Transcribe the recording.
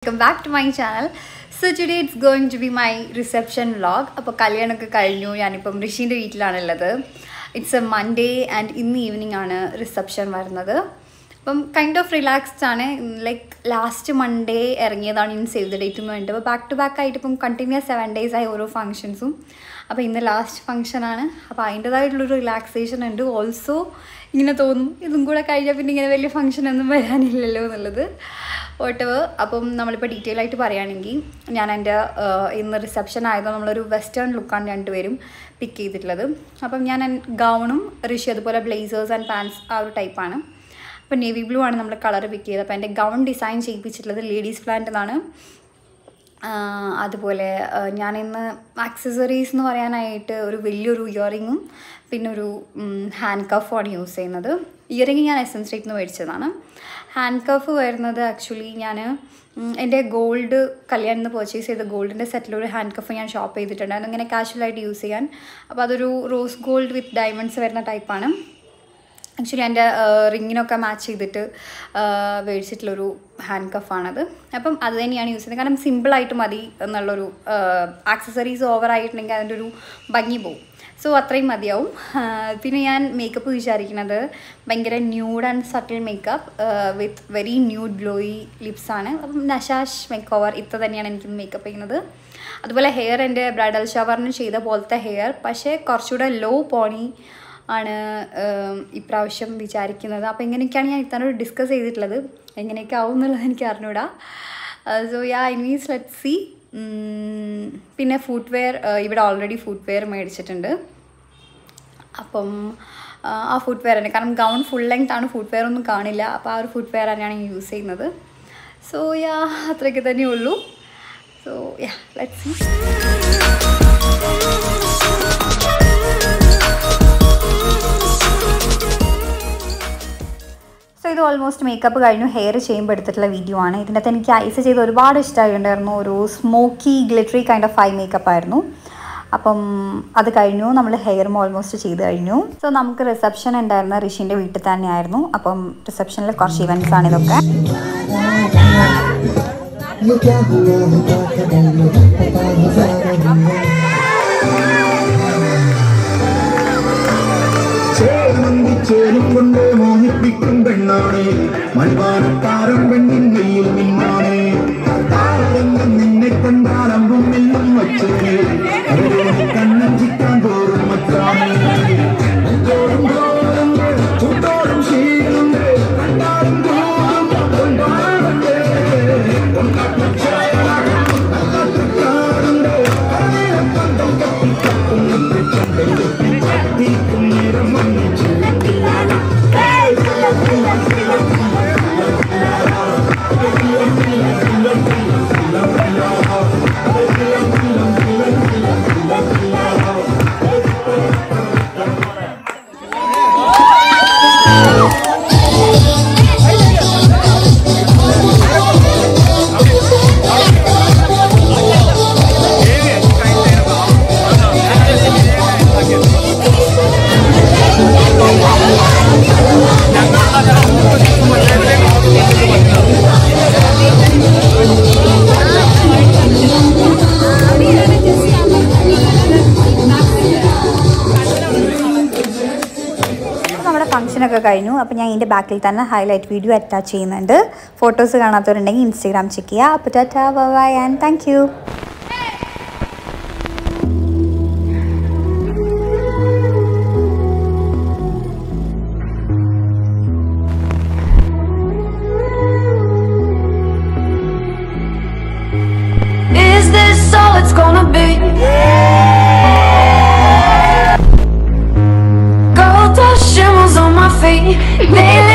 Welcome back to my channel so today it's going to be my reception vlog അപ്പോൾ കല്യാണമൊക്കെ കഴിഞ്ഞു ഞാനിപ്പം ഋഷീൻ്റെ വീട്ടിലാണുള്ളത് ഇറ്റ്സ് എ മൺഡേ ആൻഡ് ഇന്ന് ഈവനിങ് ആണ് റിസപ്ഷൻ വരുന്നത് അപ്പം കൈൻഡ് ഓഫ് റിലാക്സ്ഡ് ആണ് ലൈക്ക് ലാസ്റ്റ് മൺഡേ ഇറങ്ങിയതാണ് ഇൻ സേവ് ദ ഡേറ്റ് എന്ന് വേണ്ടിയിട്ട് അപ്പോൾ ബാക്ക് ടു ബാക്ക് ആയിട്ട് ഇപ്പം കണ്ടിന്യൂസ് സെവൻ ഡേയ്സ് ആയി ഓരോ ഫംഗ്ഷൻസും അപ്പോൾ ഇന്ന് ലാസ്റ്റ് ഫംഗ്ഷനാണ് അപ്പോൾ അതിൻ്റെതായിട്ടുള്ളൊരു റിലാക്സേഷൻ ഉണ്ട് ഓൾസോ ഇങ്ങനെ തോന്നും ഇതും കൂടെ കഴിഞ്ഞാൽ പിന്നെ ഇങ്ങനെ വലിയ ഫംഗ്ഷനൊന്നും വരാനില്ലല്ലോ എന്നുള്ളത് വോട്ടവ് അപ്പം നമ്മളിപ്പോൾ ഡീറ്റെയിൽ ആയിട്ട് പറയുകയാണെങ്കിൽ ഞാൻ എൻ്റെ ഇന്ന് റിസപ്ഷൻ ആയതോ നമ്മളൊരു വെസ്റ്റേൺ ലുക്കാണ് രണ്ടുപേരും പിക്ക് ചെയ്തിട്ടുള്ളത് അപ്പം ഞാൻ ഗൗണും ഋഷി അതുപോലെ ബ്ലേസേഴ്സ് ആൻഡ് പാൻസ് ആ ഒരു ടൈപ്പാണ് അപ്പോൾ നേവി ബ്ലൂ ആണ് നമ്മൾ കളർ പിക്ക് ചെയ്തത് അപ്പോൾ എൻ്റെ ഗൗൺ ഡിസൈൻ ചെയ്യിപ്പിച്ചിട്ടുള്ളത് ലേഡീസ് പ്ലാന്റ് എന്നാണ് അതുപോലെ ഞാനിന്ന് ആക്സസറീസ് എന്ന് പറയാനായിട്ട് ഒരു വലിയൊരു ഇയറിങ്ങും പിന്നെ ഒരു ഹാൻഡ് കഫുമാണ് യൂസ് ചെയ്യുന്നത് ഇയറിങ് ഞാൻ എസ് എൻ സ്ട്രീറ്റ് നിന്ന് മേടിച്ചതാണ് ഹാൻഡ് കഫ് വരുന്നത് ആക്ച്വലി ഞാൻ എൻ്റെ ഗോൾഡ് കല്യാണിൽ നിന്ന് പർച്ചേസ് ചെയ്ത ഗോൾഡിൻ്റെ സെറ്റിലൊരു ഹാൻഡ് കഫ് ഞാൻ ഷോപ്പ് ചെയ്തിട്ടുണ്ടായിരുന്നു ഇങ്ങനെ കാഷ്വലായിട്ട് യൂസ് ചെയ്യാൻ അപ്പോൾ അതൊരു റോസ് ഗോൾഡ് വിത്ത് ഡയമണ്ട്സ് വരുന്ന ടൈപ്പാണ് ആക്ച്വലി എൻ്റെ റിങ്ങിനൊക്കെ മാച്ച് ചെയ്തിട്ട് മേടിച്ചിട്ടുള്ളൊരു ഹാൻഡ് കഫാണത് അപ്പം അത് തന്നെയാണ് യൂസ് ചെയ്യുന്നത് കാരണം സിമ്പിളായിട്ട് മതി എന്നുള്ളൊരു ആക്സസറീസ് ഓവർ ആയിട്ടുണ്ടെങ്കിൽ അതിൻ്റെ ഒരു ഭംഗി പോവും സോ അത്രയും മതിയാവും പിന്നെ ഞാൻ മേക്കപ്പ് വിചാരിക്കുന്നത് ഭയങ്കര nude and subtle makeup with very nude glowy ലിപ്സാണ് അപ്പം നശാഷ് മേക്ക് ഓവർ ഇത്ര തന്നെയാണ് എനിക്ക് മേക്കപ്പ് ചെയ്യുന്നത് അതുപോലെ ഹെയർ എൻ്റെ ബ്രൈഡൽ ഷവറിന് ചെയ്ത പോലത്തെ ഹെയർ പക്ഷേ കുറച്ചുകൂടെ ലോ പോണി ആണ് ഇപ്രാവശ്യം വിചാരിക്കുന്നത് അപ്പോൾ എങ്ങനെയൊക്കെയാണ് ഞാൻ ഇത്തവണ ഡിസ്കസ് ചെയ്തിട്ടുള്ളത് എങ്ങനെയൊക്കെ ആവും എന്നുള്ളത് എനിക്ക് അറിഞ്ഞൂടാ സോ യാ ഇൻവീസ് ലെറ്റ് സി പിന്നെ ഫുഡ് വെയർ ഇവിടെ ഓൾറെഡി ഫുഡ് വെയർ മേടിച്ചിട്ടുണ്ട് അപ്പം ആ ഫുഡ് വെയർ തന്നെ കാരണം ഗൗൺ ഫുൾ ലെങ്ത് ആണ് ഫുഡ് വെയർ ഒന്നും കാണില്ല അപ്പോൾ ആ ഒരു ഫുഡ് വെയർ തന്നെയാണ് ഞാൻ യൂസ് ചെയ്യുന്നത് സോ യാ അത്രയൊക്കെ തന്നെ ഉള്ളൂ so yeah let see so ഇത് ഓൾമോസ്റ്റ് മേക്കപ്പ് കഴിഞ്ഞു ഹെയർ ചെയ്യുമ്പോൾ എടുത്തിട്ടുള്ള വീഡിയോ ആണ് ഇതിൻ്റെ അകത്ത് എനിക്ക് ഐസ് ചെയ്ത് ഒരുപാട് ഇഷ്ടമായിട്ടുണ്ടായിരുന്നു ഒരു smoky glittery kind of eye makeup ആയിരുന്നു അപ്പം അത് കഴിഞ്ഞു നമ്മൾ ഹെയറും ഓൾമോസ്റ്റ് ചെയ്ത് കഴിഞ്ഞു സോ നമുക്ക് റിസപ്ഷൻ ഉണ്ടായിരുന്ന ഋഷിൻ്റെ വീട്ടിൽ തന്നെയായിരുന്നു അപ്പം റിസപ്ഷനിൽ കുറച്ച് ഇവൻറ്റ്സ് ആണ് ഇതൊക്കെ ചേരും കൊണ്ട് മോഹിപ്പിക്കും പെണ്ണാണ് മൺപാനത്താരം പെണ്ണിൻ കയ്യിൽ മിന്നാണ് താരരംഗം നിന്നെ കണ്ടാൽ അമ്പും എല്ലും വച്ചേ കണ്ണൻ ചിക്കാൻ തോറും മറ്റാണ് നെഞ്ചോടും തോറുണ്ട് ചുട്ടോടും ശീലുണ്ട് കണ്ടാലും തോറും കൊണ്ടാടണ്ടേ കാണുണ്ട് കരനീളം പന്തം കത്തിക്കത്തും കത്തിക്കും നേരം മണ്ണിച്ചു നമ്മുടെ ഫംഗ്ഷനൊക്കെ കഴിഞ്ഞു അപ്പോൾ ഞാൻ ഇതിൻ്റെ ബാക്കിൽ തന്നെ ഹൈലൈറ്റ് വീഡിയോ അറ്റാച്ച് ചെയ്യുന്നുണ്ട് ഫോട്ടോസ് കാണാത്തവരുണ്ടെങ്കിൽ ഇൻസ്റ്റാഗ്രാം ചെക്ക് ചെയ്യുക അപ്പോൾ tata bye and thank you Is this all it's gonna be? Gold dust shimmers on my feet. They